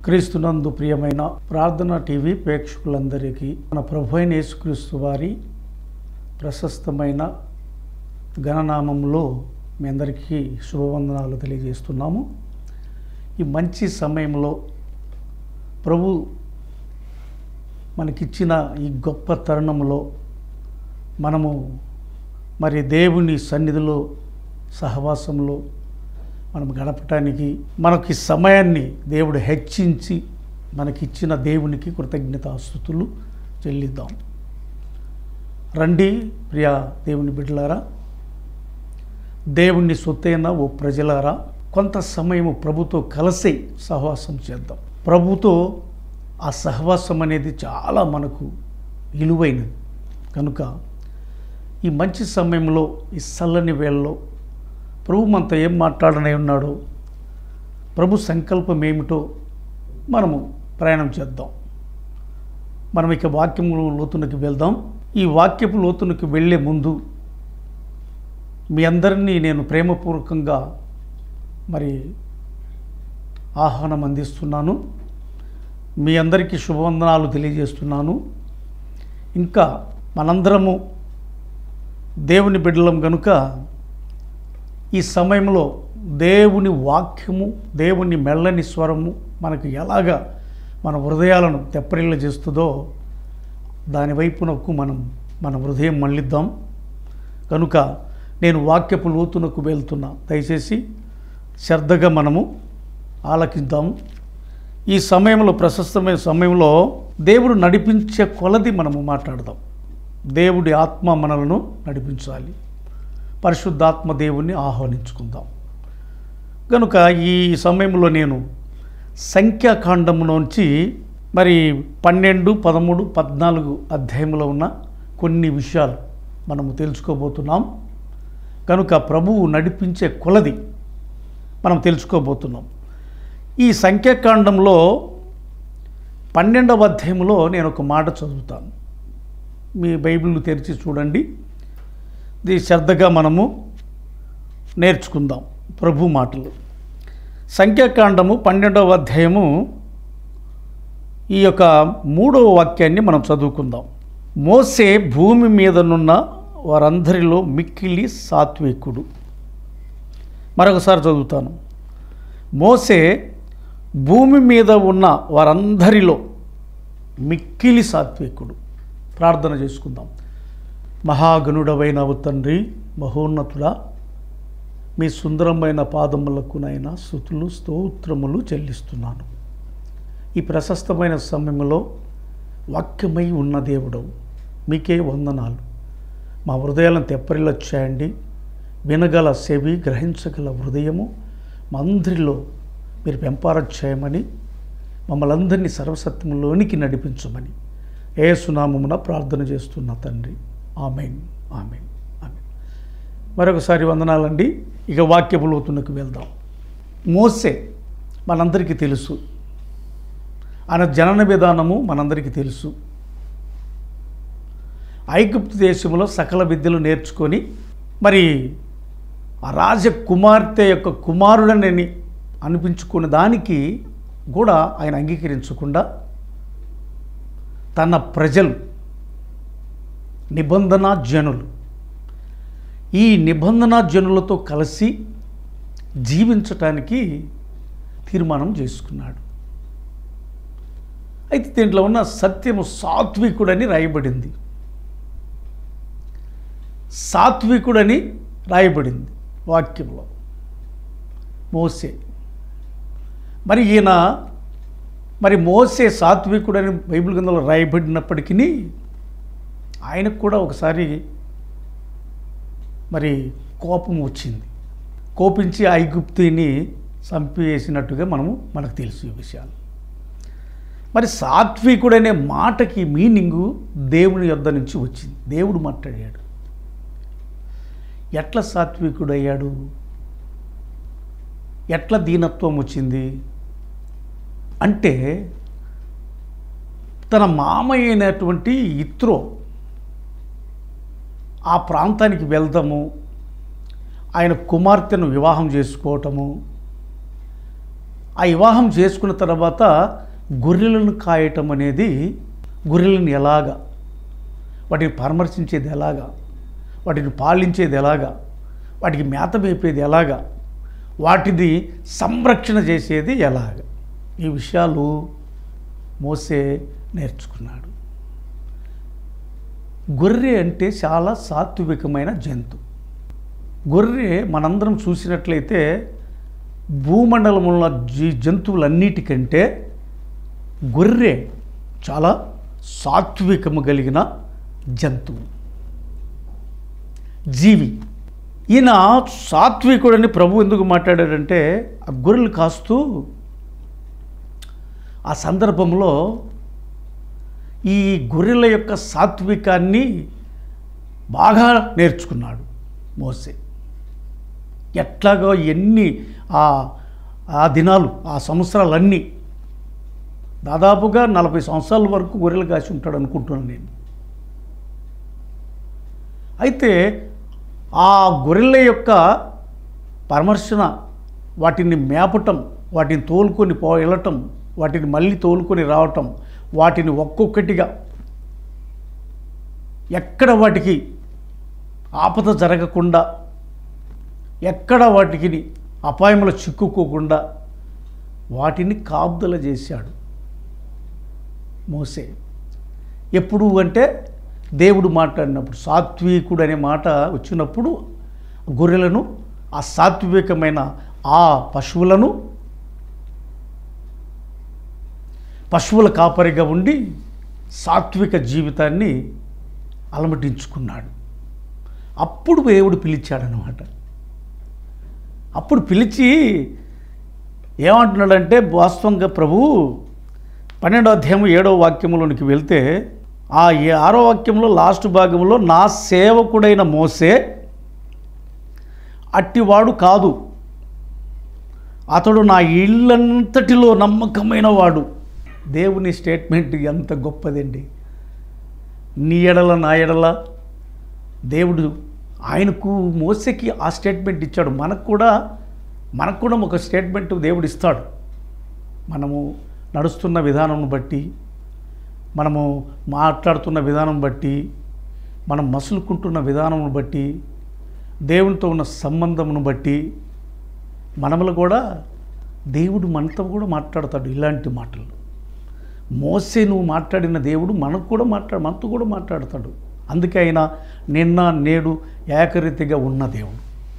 క్రీస్తునందు ప్రియమైన ప్రార్థన టీవీ ప్రేక్షకులందరికీ మన ప్రభు అయిన యేసుక్రీస్తు వారి ప్రశస్తమైన గణనామంలో మీ అందరికీ శుభవందనాలు తెలియజేస్తున్నాము ఈ మంచి సమయంలో ప్రభు మనకిచ్చిన ఈ గొప్ప తరుణంలో మనము మరి దేవుని సన్నిధిలో సహవాసంలో మనం గడపటానికి మనకి సమయాన్ని దేవుడు హెచ్చించి మనకిచ్చిన దేవునికి కృతజ్ఞతాస్థుతులు చెల్లిద్దాం రండి ప్రియ దేవుని బిడ్డలారా దేవుని సొత్తైన ఓ ప్రజలారా కొంత సమయం ప్రభుతో కలిసి సహవాసం చేద్దాం ప్రభుతో ఆ సహవాసం అనేది చాలా మనకు విలువైనది కనుక ఈ మంచి సమయంలో ఈ చల్లని వేళలో ప్రభు మనతో ఏం మాట్లాడనే ఉన్నాడో ప్రభు సంకల్పం ఏమిటో మనము ప్రయాణం చేద్దాం మనం ఇక వాక్యము లోతునకి వెళ్దాం ఈ వాక్యపు లోతునకి వెళ్ళే ముందు మీ అందరినీ నేను ప్రేమపూర్వకంగా మరి ఆహ్వానం అందిస్తున్నాను మీ అందరికీ శుభవందనాలు తెలియజేస్తున్నాను ఇంకా మనందరము దేవుని బిడ్డలం కనుక ఈ సమయంలో దేవుని వాక్యము దేవుని మెల్లని స్వరము మనకు ఎలాగా మన హృదయాలను తెప్పరిల్ల చేస్తుందో దాని వైపునకు మనం మన హృదయం మళ్ళిద్దాం కనుక నేను వాక్యపు లోతునకు వెళ్తున్నా దయచేసి శ్రద్ధగా మనము ఆలకిద్దాం ఈ సమయంలో ప్రశస్తమైన సమయంలో దేవుడు నడిపించే కొలది మనము మాట్లాడదాం దేవుడి ఆత్మ మనలను నడిపించాలి పరిశుద్ధాత్మ దేవుణ్ణి ఆహ్వానించుకుందాం కనుక ఈ సమయంలో నేను సంఖ్యాకాండంలోంచి మరి పన్నెండు పదమూడు పద్నాలుగు అధ్యాయంలో ఉన్న కొన్ని విషయాలు మనము తెలుసుకోబోతున్నాం కనుక ప్రభువు నడిపించే కొలది మనం తెలుసుకోబోతున్నాం ఈ సంఖ్యాకాండంలో పన్నెండవ అధ్యాయంలో నేను ఒక మాట చదువుతాను మీ బైబిల్ను తెరిచి చూడండి ఇది శ్రద్ధగా మనము నేర్చుకుందాం ప్రభు మాటలు సంఖ్యాకాండము పన్నెండవ అధ్యాయము ఈ యొక్క మూడవ వాక్యాన్ని మనం చదువుకుందాం మోసే భూమి మీదనున్న వారందరిలో మిక్కిలి సాత్వికుడు మరొకసారి చదువుతాను మోసే భూమి మీద ఉన్న వారందరిలో మిక్కిలి సాత్వికుడు ప్రార్థన చేసుకుందాం మహాగణుడవైన తండ్రి మహోన్నతుడా మీ సుందరమైన పాదములకు నైనా స్థుతులు స్తోత్రములు చెల్లిస్తున్నాను ఈ ప్రశస్తమైన సమయంలో వాక్యమై ఉన్న దేవుడవు మీకే వందనాలు మా హృదయాలను తెప్పరిల్లొచ్చాయండి వినగల చెవి గ్రహించగల హృదయము మా అందరిలో మీరు పెంపారచ్చాయమని మమ్మల్ని అందరినీ సర్వసత్యంలోనికి నడిపించమని ఏ సునామమున ప్రార్థన చేస్తున్న తండ్రి ఆమెన్ ఆమెన్ ఆమెన్ మరొకసారి వందనాలండి ఇక వాక్యపు లోతునకు వెళ్దాం మోసే మనందరికీ తెలుసు ఆయన జనన విధానము మనందరికీ తెలుసు ఐగుప్తు దేశంలో సకల విద్యలు నేర్చుకొని మరి ఆ రాజకుమార్తె యొక్క కుమారుడనని అనిపించుకున్న దానికి కూడా ఆయన అంగీకరించకుండా తన ప్రజలు నిబంధన జనులు ఈ నిబంధన జనులతో కలిసి జీవించటానికి తీర్మానం చేసుకున్నాడు అయితే దీంట్లో ఉన్న సత్యము సాత్వికుడని రాయబడింది సాత్వికుడని రాయబడింది వాక్యంలో మోసే మరి ఈయన మరి మోసే సాత్వికుడని బైబిల్ గ్రంథంలో రాయబడినప్పటికీ ఆయనకు కూడా ఒకసారి మరి కోపం వచ్చింది కోపించి ఐగుప్తిని చంపివేసినట్టుగా మనము మనకు తెలుసు ఈ విషయాలు మరి సాత్వికుడనే మాటకి మీనింగు దేవుని యొద్ద నుంచి వచ్చింది దేవుడు మాట్లాడాడు ఎట్లా సాత్వికుడయ్యాడు ఎట్లా దీనత్వం వచ్చింది అంటే తన మామయ్య అయినటువంటి ఇత్రో ఆ ప్రాంతానికి వెళ్దాము ఆయన కుమార్తెను వివాహం చేసుకోవటము ఆ వివాహం చేసుకున్న తర్వాత గొర్రెలను కాయటం అనేది గొర్రెలను ఎలాగా వాటిని పరామర్శించేది ఎలాగా వాటిని పాలించేది ఎలాగా వాటికి మేత మేపేది ఎలాగా వాటిని సంరక్షణ చేసేది ఎలాగ ఈ విషయాలు మోసే నేర్చుకున్నాడు గొర్రె అంటే చాలా సాత్వికమైన జంతు గొర్రె మనందరం చూసినట్లయితే భూమండలంలో జీ జంతువులన్నిటికంటే గొర్రె చాలా సాత్వికము కలిగిన జంతువు జీవి ఈయన సాత్వికుడని ప్రభు ఎందుకు మాట్లాడాడంటే ఆ గొర్రెలు కాస్తూ ఆ సందర్భంలో ఈ గొర్రెల యొక్క సాత్వికాన్ని బాగా నేర్చుకున్నాడు మోసే ఎట్లాగో ఎన్ని ఆ ఆ దినాలు ఆ సంవత్సరాలన్నీ దాదాపుగా నలభై సంవత్సరాల వరకు గొర్రెలు కాసి ఉంటాడు అనుకుంటున్నాను నేను అయితే ఆ గొర్రెల యొక్క పరామర్శన వాటిని మేపటం వాటిని తోలుకొని పో వెళ్ళటం వాటిని మళ్ళీ తోలుకొని రావటం వాటిని ఒక్కొక్కటిగా ఎక్కడ వాటికి ఆపద జరగకుండా ఎక్కడ వాటికి అపాయంలో చిక్కుకోకుండా వాటిని కాపుదల చేశాడు మోసే ఎప్పుడు అంటే దేవుడు మాట్లాడినప్పుడు సాత్వికుడు అనే మాట వచ్చినప్పుడు గొర్రెలను ఆ సాత్వికమైన ఆ పశువులను పశువుల కాపరిగా ఉండి సాత్విక జీవితాన్ని అలమటించుకున్నాడు అప్పుడు దేవుడు పిలిచాడనమాట అప్పుడు పిలిచి ఏమంటున్నాడంటే వాస్తవంగా ప్రభు పన్నెండో అధ్యాయం ఏడో వాక్యంలోనికి వెళ్తే ఆ ఏ- ఆరో వాక్యంలో లాస్ట్ భాగంలో నా సేవకుడైన మోసే అట్టివాడు కాదు అతడు నా ఇల్లంతటిలో నమ్మకమైన వాడు దేవుని స్టేట్మెంట్ ఎంత గొప్పదండి నీ ఎడల నా ఎడల దేవుడు ఆయనకు మోసకి ఆ స్టేట్మెంట్ ఇచ్చాడు మనకు కూడా మనకు కూడా ఒక స్టేట్మెంట్ దేవుడు ఇస్తాడు మనము నడుస్తున్న విధానం బట్టి మనము మాట్లాడుతున్న విధానం బట్టి మనం మసులుకుంటున్న విధానం బట్టి దేవునితో ఉన్న సంబంధమును బట్టి మనములు కూడా దేవుడు మనతో కూడా మాట్లాడతాడు ఇలాంటి మాటలు మోసే నువ్వు మాట్లాడిన దేవుడు మనకు కూడా మాట్లాడు మనతో కూడా మాట్లాడతాడు అందుకే ఆయన నిన్న నేడు ఏకరీతిగా ఉన్న దేవుడు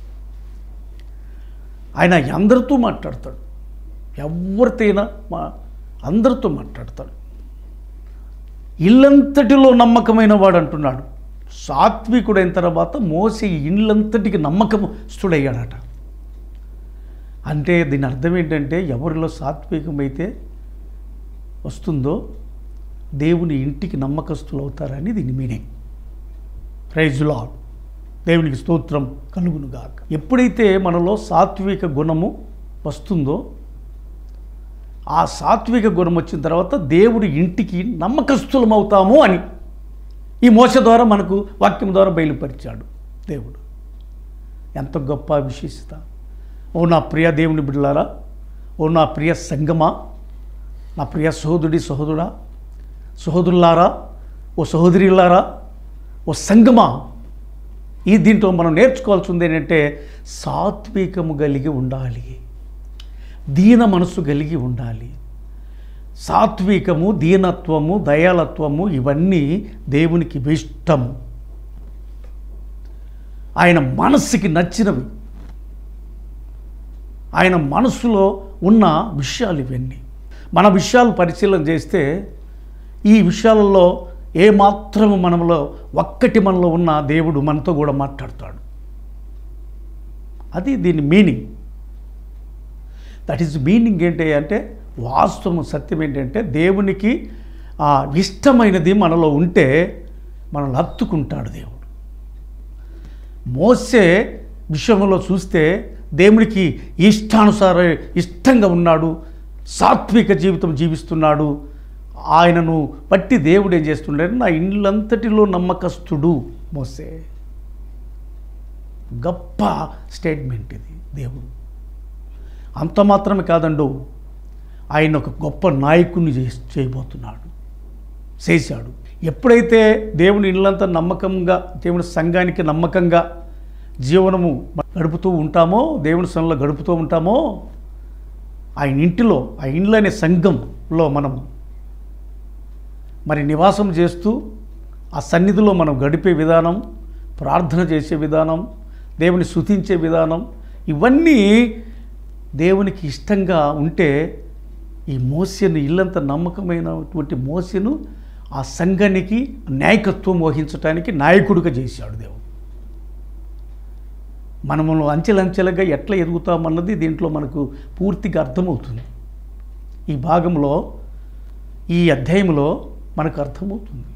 ఆయన అందరితో మాట్లాడతాడు ఎవరితోనైనా మా అందరితో మాట్లాడతాడు ఇల్లంతటిలో నమ్మకమైన వాడు అంటున్నాడు సాత్వికుడైన తర్వాత మోసే ఇల్లంతటికి నమ్మకస్తుడయ్యాడట అంటే దీని అర్థం ఏంటంటే ఎవరిలో సాత్వికమైతే వస్తుందో దేవుని ఇంటికి నమ్మకస్తులు అవుతారని దీని మీనింగ్ ప్రైజులా దేవునికి స్తోత్రం కలుగునుగాక ఎప్పుడైతే మనలో సాత్విక గుణము వస్తుందో ఆ సాత్విక గుణం వచ్చిన తర్వాత దేవుడి ఇంటికి నమ్మకస్తులం అవుతాము అని ఈ మోస ద్వారా మనకు వాక్యం ద్వారా బయలుపరిచాడు దేవుడు ఎంత గొప్ప విశేషత ఓ నా ప్రియ దేవుని బిడ్డలారా ఓ నా ప్రియ సంగమా నా ప్రియ సహోదరుడి సహోదరుడా సహోదరులారా ఓ సహోదరిలారా ఓ సంగమా ఈ దీంట్లో మనం నేర్చుకోవాల్సింది ఏంటంటే సాత్వికము కలిగి ఉండాలి దీన మనసు కలిగి ఉండాలి సాత్వికము దీనత్వము దయాలత్వము ఇవన్నీ దేవునికి ఇష్టము ఆయన మనస్సుకి నచ్చినవి ఆయన మనసులో ఉన్న విషయాలు ఇవన్నీ మన విషయాలు పరిశీలన చేస్తే ఈ విషయాలలో ఏ మాత్రము మనలో ఒక్కటి మనలో ఉన్న దేవుడు మనతో కూడా మాట్లాడతాడు అది దీని మీనింగ్ దట్ ఈస్ మీనింగ్ ఏంటి అంటే వాస్తవం సత్యం ఏంటంటే దేవునికి ఆ, ఇష్టమైనది మనలో ఉంటే మనల్ని హత్తుకుంటాడు దేవుడు మోసే విషయంలో చూస్తే దేవునికి ఇష్టానుసార ఇష్టంగా ఉన్నాడు సాత్విక జీవితం జీవిస్తున్నాడు ఆయనను బట్టి దేవుడు ఏం చేస్తున్నాడు నా ఇల్లంతటిలో నమ్మకస్తుడు మోసే గొప్ప స్టేట్మెంట్ ఇది దేవుడు అంత మాత్రమే కాదండు ఆయన ఒక గొప్ప నాయకుడిని చేసి చేయబోతున్నాడు చేశాడు ఎప్పుడైతే దేవుని ఇల్లంతా నమ్మకంగా దేవుని సంఘానికి నమ్మకంగా జీవనము గడుపుతూ ఉంటామో దేవుని సన్నిలో గడుపుతూ ఉంటామో ఆయన ఇంటిలో ఆ ఇండ్లు అనే సంఘంలో మనము మరి నివాసం చేస్తూ ఆ సన్నిధిలో మనం గడిపే విధానం ప్రార్థన చేసే విధానం దేవుని శుతించే విధానం ఇవన్నీ దేవునికి ఇష్టంగా ఉంటే ఈ మోసను ఇల్లంత నమ్మకమైనటువంటి మోసను ఆ సంఘానికి నాయకత్వం వహించడానికి నాయకుడిగా చేశాడు దేవుడు మనము అంచెలంచెలుగా ఎట్లా ఎదుగుతామన్నది దీంట్లో మనకు పూర్తిగా అర్థమవుతుంది ఈ భాగంలో ఈ అధ్యాయంలో మనకు అర్థమవుతుంది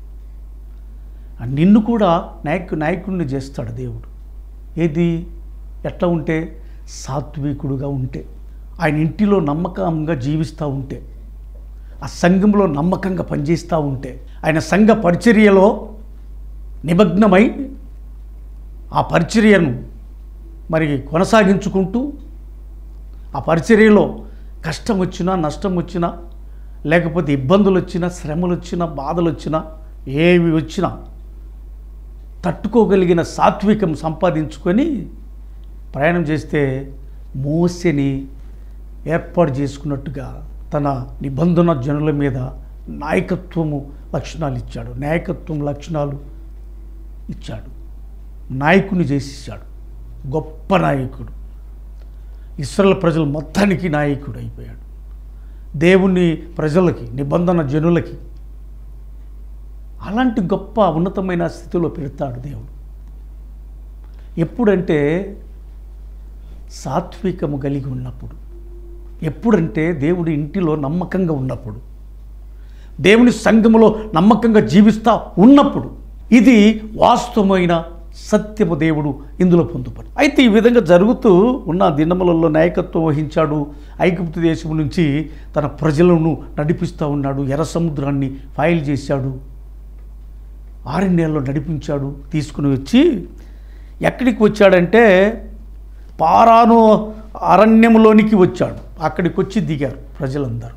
ఆ నిన్ను కూడా నాయకు నాయకుడిని చేస్తాడు దేవుడు ఏది ఎట్లా ఉంటే సాత్వికుడుగా ఉంటే ఆయన ఇంటిలో నమ్మకంగా జీవిస్తూ ఉంటే ఆ సంఘంలో నమ్మకంగా పనిచేస్తూ ఉంటే ఆయన సంఘ పరిచర్యలో నిమగ్నమై ఆ పరిచర్యను మరి కొనసాగించుకుంటూ ఆ పరిచర్యలో కష్టం వచ్చినా నష్టం వచ్చినా లేకపోతే ఇబ్బందులు వచ్చినా శ్రమలు వచ్చినా బాధలు వచ్చినా ఏవి వచ్చినా తట్టుకోగలిగిన సాత్వికం సంపాదించుకొని ప్రయాణం చేస్తే మోసని ఏర్పాటు చేసుకున్నట్టుగా తన నిబంధన జనుల మీద నాయకత్వము లక్షణాలు ఇచ్చాడు నాయకత్వం లక్షణాలు ఇచ్చాడు నాయకుని చేసేసాడు గొప్ప నాయకుడు ఇస్రాయల్ ప్రజలు మొత్తానికి నాయకుడు అయిపోయాడు దేవుని ప్రజలకి నిబంధన జనులకి అలాంటి గొప్ప ఉన్నతమైన స్థితిలో పెడతాడు దేవుడు ఎప్పుడంటే సాత్వికము కలిగి ఉన్నప్పుడు ఎప్పుడంటే దేవుడి ఇంటిలో నమ్మకంగా ఉన్నప్పుడు దేవుని సంఘములో నమ్మకంగా జీవిస్తా ఉన్నప్పుడు ఇది వాస్తవమైన సత్యము దేవుడు ఇందులో పొందుపడు అయితే ఈ విధంగా జరుగుతూ ఉన్న దినములలో నాయకత్వం వహించాడు ఐగుప్తు దేశం నుంచి తన ప్రజలను నడిపిస్తూ ఉన్నాడు ఎర్ర సముద్రాన్ని ఫైల్ చేశాడు ఆరణ్యాల్లో నడిపించాడు తీసుకుని వచ్చి ఎక్కడికి వచ్చాడంటే పారాను అరణ్యంలోనికి వచ్చాడు అక్కడికి వచ్చి దిగారు ప్రజలందరూ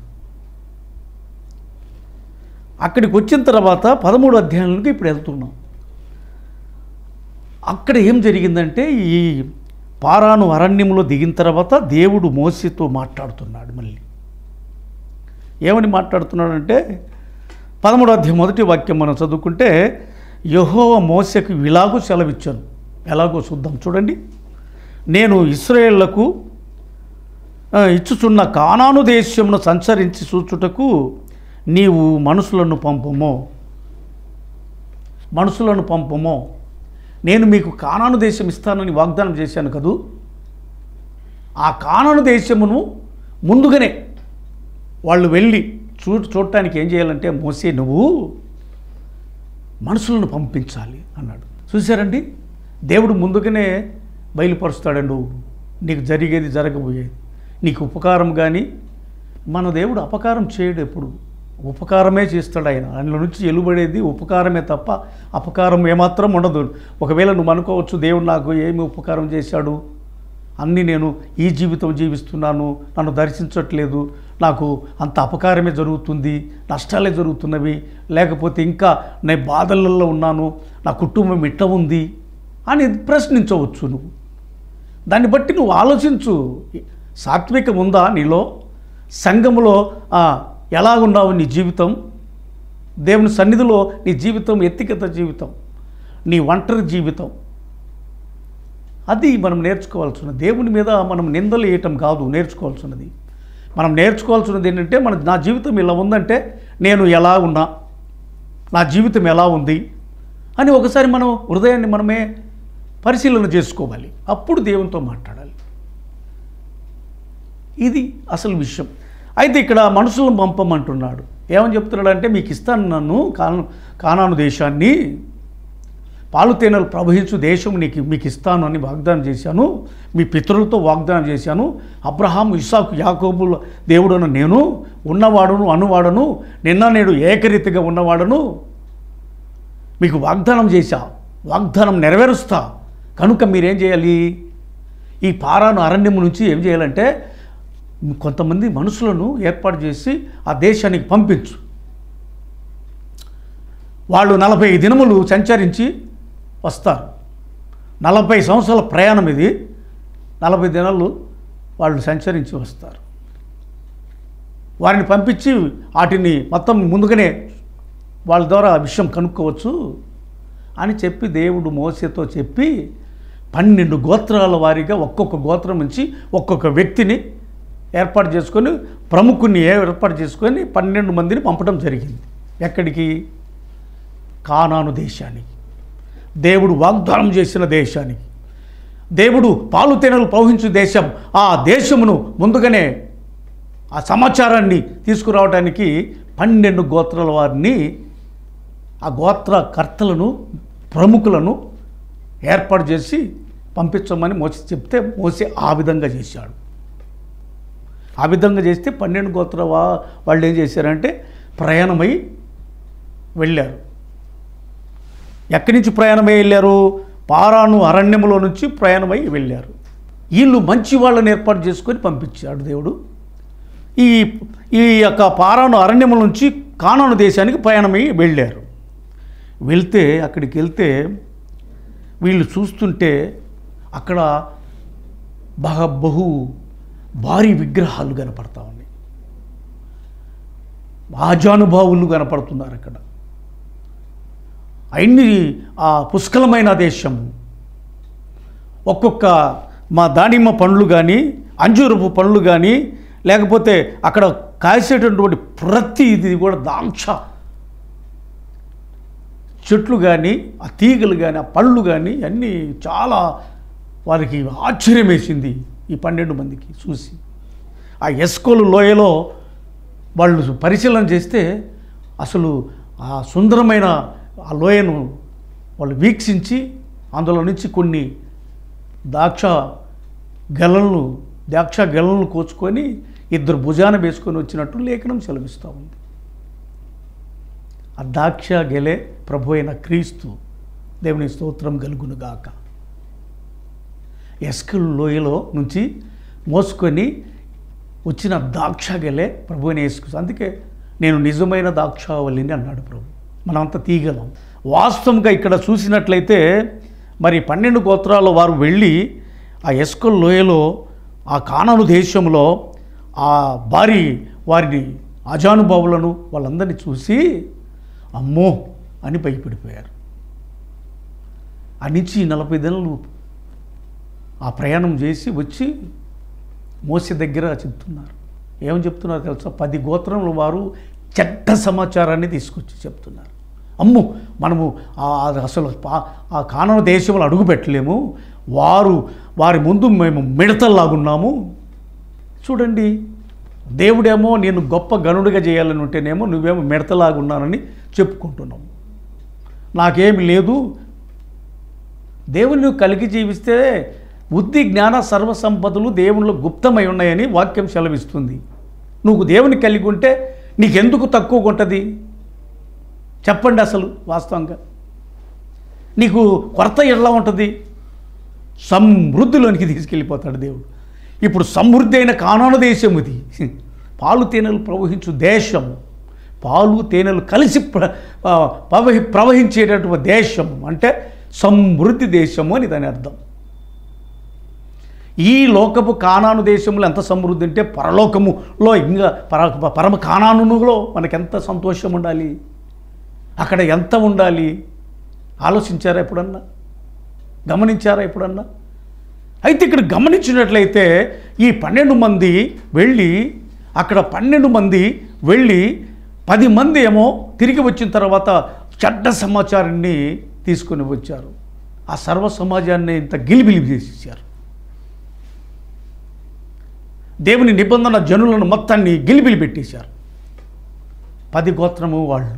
అక్కడికి వచ్చిన తర్వాత పదమూడు అధ్యాయంలోకి ఇప్పుడు వెళ్తున్నాం అక్కడ ఏం జరిగిందంటే ఈ పారాను అరణ్యంలో దిగిన తర్వాత దేవుడు మోసతో మాట్లాడుతున్నాడు మళ్ళీ ఏమని మాట్లాడుతున్నాడంటే పదమూడు అధ్యాయం మొదటి వాక్యం మనం చదువుకుంటే యహోవ మోసకు ఇలాగూ సెలవిచ్చాను ఎలాగో చూద్దాం చూడండి నేను ఇస్రాయేళ్లకు ఆ, ఇచ్చుచున్న కానాను దేశమును సంచరించి చూచుటకు నీవు మనుషులను పంపమో మనుషులను పంపమో నేను మీకు కానాను దేశం ఇస్తానని వాగ్దానం చేశాను కదూ ఆ కానాను దేశమును ముందుగానే వాళ్ళు వెళ్ళి చూ చూడటానికి ఏం చేయాలంటే మోసే నువ్వు మనుషులను పంపించాలి అన్నాడు చూశారండి దేవుడు ముందుగానే బయలుపరుస్తాడండు నీకు జరిగేది జరగబోయేది నీకు ఉపకారం కానీ మన దేవుడు అపకారం చేయడు ఎప్పుడు ఉపకారమే చేస్తాడు ఆయన ఆయనలో నుంచి ఎలుబడేది ఉపకారమే తప్ప అపకారం ఏమాత్రం ఉండదు ఒకవేళ నువ్వు అనుకోవచ్చు దేవుడు నాకు ఏమి ఉపకారం చేశాడు అన్నీ నేను ఈ జీవితం జీవిస్తున్నాను నన్ను దర్శించట్లేదు నాకు అంత అపకారమే జరుగుతుంది నష్టాలే జరుగుతున్నవి లేకపోతే ఇంకా నేను బాధలలో ఉన్నాను నా కుటుంబం ఇట్ట ఉంది అని ప్రశ్నించవచ్చు నువ్వు దాన్ని బట్టి నువ్వు ఆలోచించు సాత్వికం ఉందా నీలో సంఘములో ఆ, ఎలాగున్నావు నీ జీవితం దేవుని సన్నిధిలో నీ జీవితం ఎత్తికత జీవితం నీ ఒంటరి జీవితం అది మనం నేర్చుకోవాల్సినది దేవుని మీద మనం నిందలు వేయటం కాదు నేర్చుకోవాల్సినది మనం నేర్చుకోవాల్సినది ఏంటంటే మన నా జీవితం ఇలా ఉందంటే నేను ఎలా ఉన్నా నా జీవితం ఎలా ఉంది అని ఒకసారి మనం హృదయాన్ని మనమే పరిశీలన చేసుకోవాలి అప్పుడు దేవునితో మాట్లాడాలి ఇది అసలు విషయం అయితే ఇక్కడ మనుషులను పంపమంటున్నాడు ఏమని చెప్తున్నాడు అంటే మీకు ఇస్తాను నన్ను కాను కానాను దేశాన్ని పాలు తేనెలు ప్రవహించు దేశం నీకు మీకు ఇస్తాను అని వాగ్దానం చేశాను మీ పితరులతో వాగ్దానం చేశాను అబ్రహాం ఇస్సాకు యాకోబుల దేవుడను నేను ఉన్నవాడును అనువాడను నిన్న నేడు ఏకరీతిగా ఉన్నవాడను మీకు వాగ్దానం చేశా వాగ్దానం నెరవేరుస్తా కనుక మీరేం చేయాలి ఈ పారాను అరణ్యం నుంచి ఏం చేయాలంటే కొంతమంది మనుషులను ఏర్పాటు చేసి ఆ దేశానికి పంపించు వాళ్ళు నలభై దినములు సంచరించి వస్తారు నలభై సంవత్సరాల ప్రయాణం ఇది నలభై దినాలు వాళ్ళు సంచరించి వస్తారు వారిని పంపించి వాటిని మొత్తం ముందుగానే వాళ్ళ ద్వారా ఆ విషయం కనుక్కోవచ్చు అని చెప్పి దేవుడు మోసతో చెప్పి పన్నెండు గోత్రాల వారీగా ఒక్కొక్క గోత్రం నుంచి ఒక్కొక్క వ్యక్తిని ఏర్పాటు చేసుకొని ప్రముఖుని ఏర్పాటు చేసుకొని పన్నెండు మందిని పంపడం జరిగింది ఎక్కడికి కానాను దేశానికి దేవుడు వాగ్దానం చేసిన దేశానికి దేవుడు పాలు తేనెలు ప్రవహించు దేశం ఆ దేశమును ముందుగానే ఆ సమాచారాన్ని తీసుకురావడానికి పన్నెండు గోత్రాల వారిని ఆ గోత్ర కర్తలను ప్రముఖులను ఏర్పాటు చేసి పంపించమని మోసి చెప్తే మోసి ఆ విధంగా చేశాడు ఆ విధంగా చేస్తే పన్నెండు గోత్ర వా వాళ్ళు ఏం చేశారంటే ప్రయాణమై వెళ్ళారు ఎక్కడి నుంచి ప్రయాణమై వెళ్ళారు పారాను అరణ్యములో నుంచి ప్రయాణమై వెళ్ళారు వీళ్ళు మంచి వాళ్ళని ఏర్పాటు చేసుకొని పంపించాడు దేవుడు ఈ ఈ యొక్క పారాను అరణ్యముల నుంచి కానాను దేశానికి ప్రయాణమై వెళ్ళారు వెళ్తే అక్కడికి వెళ్తే వీళ్ళు చూస్తుంటే అక్కడ బాగా బహు భారీ విగ్రహాలు కనపడతా ఉన్నాయి ఆజానుభావులు కనపడుతున్నారు అక్కడ అన్ని ఆ పుష్కలమైన దేశం ఒక్కొక్క మా దానిమ్మ పండ్లు కానీ అంజూరపు పండ్లు కానీ లేకపోతే అక్కడ కాసేటటువంటి ప్రతి ఇది కూడా దాక్ష చెట్లు కానీ ఆ తీగలు కానీ ఆ పళ్ళు కానీ అన్నీ చాలా వారికి ఆశ్చర్యం వేసింది ఈ పన్నెండు మందికి చూసి ఆ ఎస్కోలు లోయలో వాళ్ళు పరిశీలన చేస్తే అసలు ఆ సుందరమైన ఆ లోయను వాళ్ళు వీక్షించి అందులో నుంచి కొన్ని ద్రాక్ష గెలలను ద్రాక్ష గెలలను కోచుకొని ఇద్దరు భుజాన వేసుకొని వచ్చినట్టు లేఖనం సెలవిస్తూ ఉంది ఆ ద్రాక్ష గెలే ప్రభు అయిన క్రీస్తు దేవుని స్తోత్రం కలుగునుగాక ఎస్కల్ లోయలో నుంచి మోసుకొని వచ్చిన ద్రాక్ష గెలే ప్రభు అయిన యేసుక్రీస్తు అందుకే నేను నిజమైన ద్రాక్షావళిని అన్నాడు ప్రభు మనమంతా తీయగలం వాస్తవంగా ఇక్కడ చూసినట్లయితే మరి పన్నెండు గోత్రాల వారు వెళ్ళి ఆ ఎస్కల్ లోయలో ఆ కానాను దేశంలో ఆ భారీ వారిని అజానుభావులను వాళ్ళందరినీ చూసి అమ్మో అని భయపడిపోయారు ఆ నుంచి నలభై దినాలు ఆ ప్రయాణం చేసి వచ్చి మోసే దగ్గర చెప్తున్నారు ఏమని చెప్తున్నారు తెలుసా పది గోత్రముల వారు చెడ్డ సమాచారాన్ని తీసుకొచ్చి చెప్తున్నారు అమ్ము మనము ఆ- అది అసలు పా- ఆ కానవ దేశంలో అడుగు పెట్టలేము వారు వారి ముందు మేము మిడతల్లాగున్నాము చూడండి దేవుడేమో నేను గొప్ప గనుడిగా చేయాలని ఉంటేనేమో నువ్వేమో మిడతలాగున్నానని చెప్పుకుంటున్నావు నాకేమి లేదు దేవుని నువ్వు కలిగి జీవిస్తే బుద్ధి జ్ఞాన సర్వ సంపదలు దేవునిలో గుప్తమై ఉన్నాయని వాక్యం సెలవిస్తుంది నువ్వు దేవుని కలిగి ఉంటే నీకెందుకు తక్కువగా ఉంటుంది చెప్పండి అసలు వాస్తవంగా నీకు కొరత ఎలా ఉంటుంది సమృద్ధిలోనికి తీసుకెళ్ళిపోతాడు దేవుడు ఇప్పుడు సమృద్ధి అయిన కానాన దేశం ఇది పాలు తేనెలు ప్రవహించు దేశం పాలు తేనెలు కలిసి ప్ర ఆ, ప్రవహి ప్రవహించేటటువంటి దేశం అంటే సమృద్ధి దేశము అని దాని అర్థం ఈ లోకపు కానాను దేశంలో ఎంత సమృద్ధి అంటే పరలోకములో ఇంకా పర పరమ కానానులో మనకెంత సంతోషం ఉండాలి అక్కడ ఎంత ఉండాలి ఆలోచించారా ఎప్పుడన్నా గమనించారా ఎప్పుడన్నా అయితే ఇక్కడ గమనించినట్లయితే ఈ పన్నెండు మంది వెళ్ళి అక్కడ పన్నెండు మంది వెళ్ళి పది మంది ఏమో తిరిగి వచ్చిన తర్వాత చెడ్డ సమాచారాన్ని తీసుకొని వచ్చారు ఆ సర్వ సమాజాన్ని ఇంత గిలిబిలి చేసేసారు దేవుని నిబంధన జనులను మొత్తాన్ని గిలిబిలి పెట్టేశారు పది గోత్రము వాళ్ళు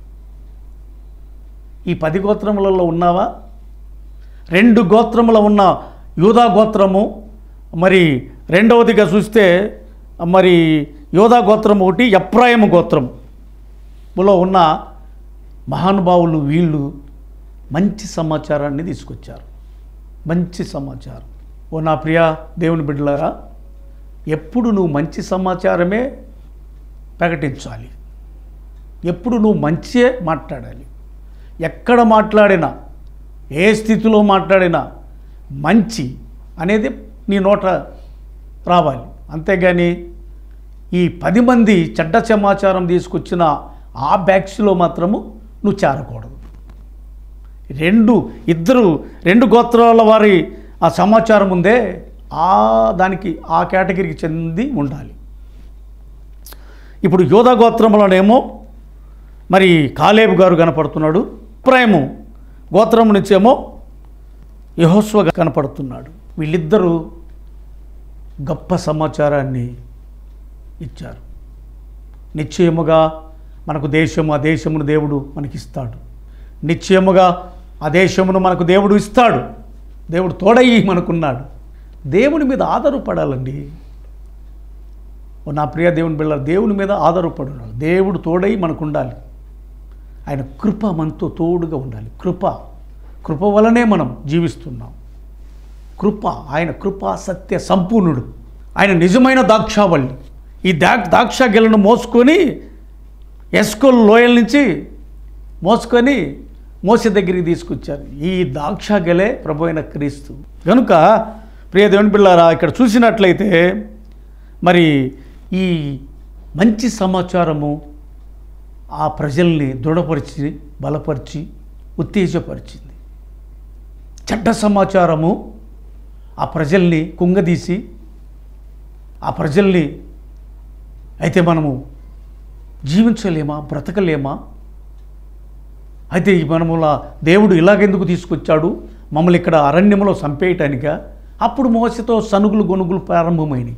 ఈ పది గోత్రములలో ఉన్నావా రెండు గోత్రముల ఉన్న యూదా గోత్రము మరి రెండవదిగా చూస్తే మరి యోధా గోత్రం ఒకటి ఎప్రాయము గోత్రములో ఉన్న మహానుభావులు వీళ్ళు మంచి సమాచారాన్ని తీసుకొచ్చారు మంచి సమాచారం ఓ నా ప్రియ దేవుని బిడ్డలారా ఎప్పుడు నువ్వు మంచి సమాచారమే ప్రకటించాలి ఎప్పుడు నువ్వు మంచియే మాట్లాడాలి ఎక్కడ మాట్లాడినా ఏ స్థితిలో మాట్లాడినా మంచి అనేది నీ నోట రావాలి అంతేగాని ఈ పది మంది చెడ్డ సమాచారం తీసుకొచ్చిన ఆ బ్యాగ్స్లో మాత్రము నువ్వు చేరకూడదు రెండు ఇద్దరు రెండు గోత్రాల వారి ఆ సమాచారం ఉందే ఆ దానికి ఆ కేటగిరీకి చెంది ఉండాలి ఇప్పుడు యోధా గోత్రంలోనేమో మరి కాలేబు గారు కనపడుతున్నాడు ప్రేము గోత్రం నుంచేమో యహోస్వ కనపడుతున్నాడు వీళ్ళిద్దరూ గొప్ప సమాచారాన్ని ఇచ్చారు నిశ్చయముగా మనకు దేశము ఆ దేశమును దేవుడు మనకిస్తాడు నిశ్చయముగా ఆ దేశమును మనకు దేవుడు ఇస్తాడు దేవుడు తోడయి మనకున్నాడు దేవుని మీద ఆధారపడాలండి ఓ నా ప్రియ దేవుని బిళ్ళ దేవుని మీద ఆధారపడి ఉండాలి దేవుడు తోడై మనకు ఉండాలి ఆయన కృప మనతో తోడుగా ఉండాలి కృప కృప వలనే మనం జీవిస్తున్నాం కృప ఆయన కృప సత్య సంపూర్ణుడు ఆయన నిజమైన దాక్షావళి ఈ దా దాక్ష గెలను మోసుకొని ఎస్కోల్ లోయల నుంచి మోసుకొని మోస దగ్గరికి తీసుకొచ్చారు ఈ దాక్ష గెలే ప్రభు అయిన క్రీస్తు కనుక ప్రియ దేవుని పిల్లారా ఇక్కడ చూసినట్లయితే మరి ఈ మంచి సమాచారము ఆ ప్రజల్ని దృఢపరిచి బలపరిచి ఉత్తేజపరిచింది చెడ్డ సమాచారము ఆ ప్రజల్ని కుంగదీసి ఆ ప్రజల్ని అయితే మనము జీవించలేమా బ్రతకలేమా అయితే ఈ మనముల దేవుడు ఇలాగెందుకు తీసుకొచ్చాడు మమ్మల్ని ఇక్కడ అరణ్యంలో చంపేయటానిక అప్పుడు మోసతో సనుగులు గొనుగులు ప్రారంభమైనవి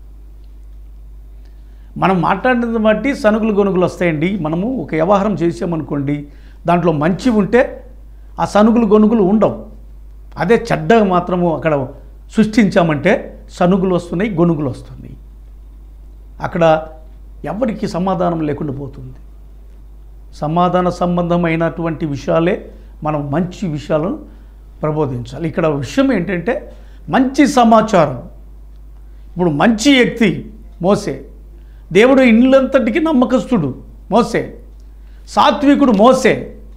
మనం మాట్లాడినది బట్టి సనుగులు గొనుగులు వస్తాయండి మనము ఒక వ్యవహారం చేసామనుకోండి దాంట్లో మంచి ఉంటే ఆ సనుగులు గొనుగులు ఉండవు అదే చెడ్డ మాత్రము అక్కడ సృష్టించామంటే సనుగులు వస్తున్నాయి గొనుగులు వస్తున్నాయి అక్కడ ఎవరికి సమాధానం లేకుండా పోతుంది సమాధాన సంబంధమైనటువంటి విషయాలే మనం మంచి విషయాలను ప్రబోధించాలి ఇక్కడ విషయం ఏంటంటే మంచి సమాచారం ఇప్పుడు మంచి వ్యక్తి మోసే దేవుడు ఇల్లంతటికి నమ్మకస్తుడు మోసే సాత్వికుడు మోసే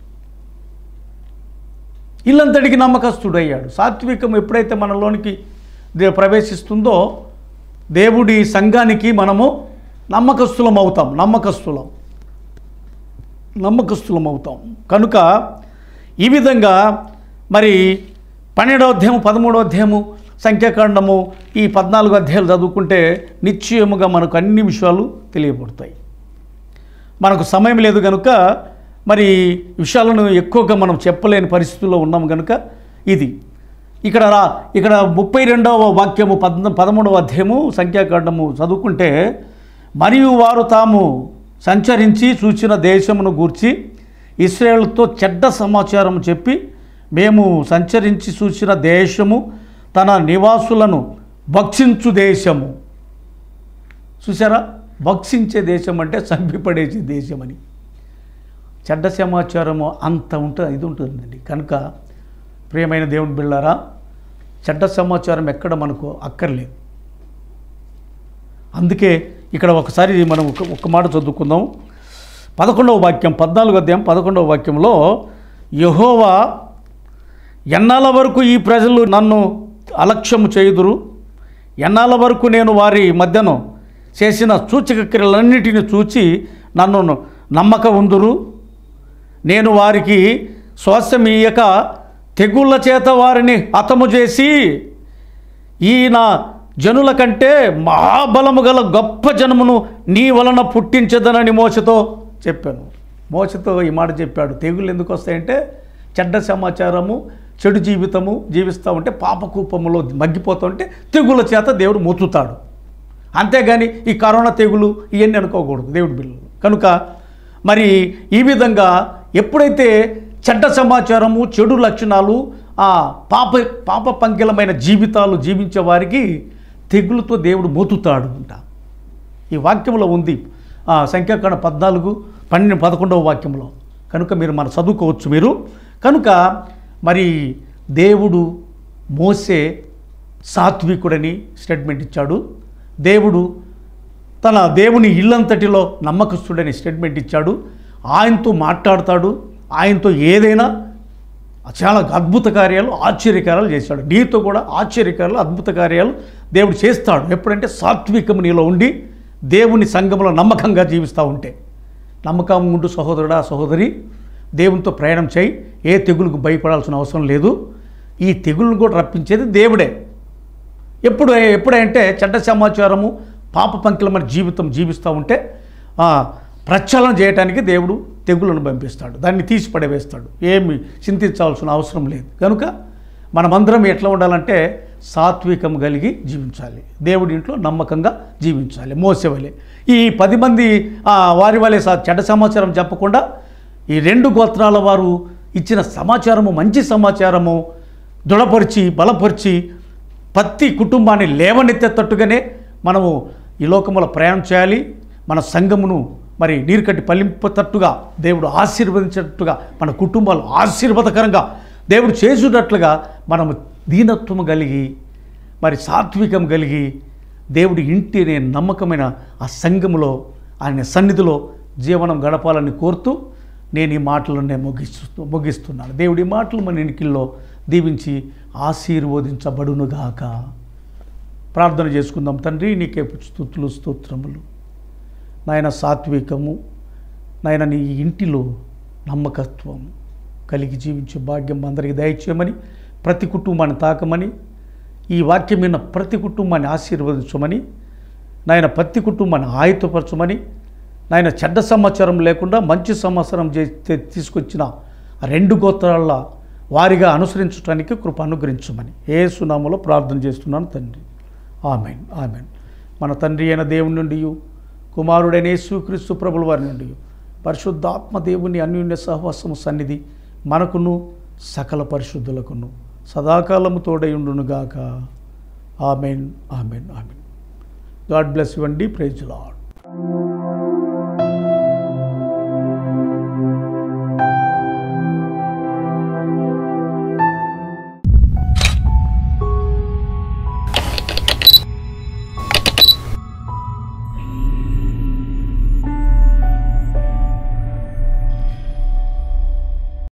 ఇల్లంతటికి నమ్మకస్తుడు అయ్యాడు సాత్వికం ఎప్పుడైతే మనలోనికి దే ప్రవేశిస్తుందో దేవుడి సంఘానికి మనము నమ్మకస్తులం అవుతాం నమ్మకస్తులం నమ్మకస్తులం అవుతాం కనుక ఈ విధంగా మరి పన్నెండవ అధ్యాయము పదమూడవ అధ్యాయము సంఖ్యాకాండము ఈ పద్నాలుగు అధ్యాయాలు చదువుకుంటే నిశ్చయముగా మనకు అన్ని విషయాలు తెలియబడతాయి మనకు సమయం లేదు కనుక మరి విషయాలను ఎక్కువగా మనం చెప్పలేని పరిస్థితుల్లో ఉన్నాం కనుక ఇది ఇక్కడ రా ఇక్కడ ముప్పై రెండవ వాక్యము పద్ పదమూడవ అధ్యాయము సంఖ్యాకాండము చదువుకుంటే మరియు వారు తాము సంచరించి చూచిన దేశమును గూర్చి ఇస్రాయేల్తో చెడ్డ సమాచారం చెప్పి మేము సంచరించి చూసిన దేశము తన నివాసులను భక్షించు దేశము చూసారా భక్షించే దేశం అంటే చంపిపడేసే దేశం అని చెడ్డ సమాచారము అంత ఉంటుంది ఇది ఉంటుందండి కనుక ప్రియమైన దేవుని బిళ్ళారా చెడ్డ సమాచారం ఎక్కడ మనకు అక్కర్లేదు అందుకే ఇక్కడ ఒకసారి మనం ఒక ఒక మాట చదువుకుందాం పదకొండవ వాక్యం పద్నాలుగు అధ్యాయం పదకొండవ వాక్యంలో యహోవా ఎన్నాళ్ళ వరకు ఈ ప్రజలు నన్ను అలక్ష్యము చేయుదురు ఎన్నాళ్ళ వరకు నేను వారి మధ్యను చేసిన సూచక క్రియలన్నిటిని చూచి నన్ను నమ్మక ఉందురు నేను వారికి శ్వాసమీయక తెగుళ్ళ చేత వారిని హతము చేసి ఈ నా జనుల కంటే మహాబలము గల గొప్ప జనమును నీ వలన పుట్టించదనని మోసతో చెప్పాను మోసతో ఈ మాట చెప్పాడు తెగుళ్ళు ఎందుకు వస్తాయంటే చెడ్డ సమాచారము చెడు జీవితము జీవిస్తూ ఉంటే పాపకూపములో మగ్గిపోతూ ఉంటే తెగుళ్ళ చేత దేవుడు మొత్తుతాడు అంతేగాని ఈ కరోనా తెగులు ఇవన్నీ అనుకోకూడదు దేవుడి బిల్లు కనుక మరి ఈ విధంగా ఎప్పుడైతే చెడ్డ సమాచారము చెడు లక్షణాలు ఆ పాప పాప పంకిలమైన జీవితాలు జీవించే వారికి తెగులుతో దేవుడు మోతుతాడు అంట ఈ వాక్యంలో ఉంది ఆ సంఖ్యాకాండ పద్నాలుగు పన్నెండు పదకొండవ వాక్యంలో కనుక మీరు మన చదువుకోవచ్చు మీరు కనుక మరి దేవుడు మోసే సాత్వికుడని స్టేట్మెంట్ ఇచ్చాడు దేవుడు తన దేవుని ఇల్లంతటిలో నమ్మకస్తుడని స్టేట్మెంట్ ఇచ్చాడు ఆయనతో మాట్లాడతాడు ఆయనతో ఏదైనా చాలా అద్భుత కార్యాలు ఆశ్చర్యకార్యాలు చేశాడు నీతో కూడా ఆశ్చర్యకార్యాలు అద్భుత కార్యాలు దేవుడు చేస్తాడు ఎప్పుడంటే సాత్వికం నీలో ఉండి దేవుని సంఘంలో నమ్మకంగా జీవిస్తూ ఉంటే నమ్మకం ఉంటూ సహోదరుడా సహోదరి దేవునితో ప్రయాణం చేయి ఏ తెగులకు భయపడాల్సిన అవసరం లేదు ఈ తెగులను కూడా రప్పించేది దేవుడే ఎప్పుడు ఎప్పుడంటే చెడ్డ సమాచారము పాప పంకిలమైన జీవితం జీవిస్తూ ఉంటే ఆ, ప్రక్షాళన చేయడానికి దేవుడు తెగులను పంపిస్తాడు దాన్ని తీసి పడవేస్తాడు ఏమి చింతించాల్సిన అవసరం లేదు కనుక మనమందరం ఎట్లా ఉండాలంటే సాత్వికం కలిగి జీవించాలి దేవుడి ఇంట్లో నమ్మకంగా జీవించాలి మోసేవలే ఈ పది మంది ఆ, వారి వాళ్ళే సా- చెడ్డ సమాచారం చెప్పకుండా ఈ రెండు గోత్రాల వారు ఇచ్చిన సమాచారము మంచి సమాచారము దృఢపరిచి బలపరిచి ప్రతి కుటుంబాన్ని లేవనెత్తేటట్టుగానే మనము ఈ లోకములో ప్రయాణం చేయాలి మన సంఘమును మరి నీరు కట్టి పల్లింపతట్టుగా దేవుడు ఆశీర్వదించేటట్టుగా మన కుటుంబాలు ఆశీర్వాదకరంగా దేవుడు చేసేటట్లుగా మనము దీనత్వము కలిగి మరి సాత్వికం కలిగి దేవుడి ఇంటి అనే నమ్మకమైన ఆ సంఘములో ఆయన సన్నిధిలో జీవనం గడపాలని కోరుతూ నేను ఈ మాటలను నేను ముగిస్తూ ముగిస్తున్నాను దేవుడి మాటలు మన ఇనికిల్లో దీవించి ఆశీర్వదించబడునుగాక ప్రార్థన చేసుకుందాం తండ్రి నీకే స్తుతులు స్తోత్రములు నాయన సాత్వికము నాయన నీ ఇంటిలో నమ్మకత్వం కలిగి జీవించే భాగ్యం అందరికీ దయచేయమని ప్రతి కుటుంబాన్ని తాకమని ఈ వాక్యం విన్న ప్రతి కుటుంబాన్ని ఆశీర్వదించమని నాయన ప్రతి కుటుంబాన్ని ఆయుతపరచమని నాయన చెడ్డ సమాచారం లేకుండా మంచి సమాచారం చేస్తే తీసుకొచ్చిన ఆ రెండు గోత్రాల వారిగా అనుసరించడానికి కృప అనుగ్రహించమని ఏ సునామలో ప్రార్థన చేస్తున్నాను తండ్రి ఆమెన్ ఆమెన్ మన తండ్రి అయిన దేవుని నుండి కుమారుడైన యేసుక్రీస్తు ప్రభుల వారి నుండి పరిశుద్ధాత్మ దేవుని అన్యోన్య సహవాసము సన్నిధి మనకును సకల పరిశుద్ధులకును సదాకాలము తోడయుండునుగాక amen amen amen God bless you అండి ప్రైజ్ లాడ్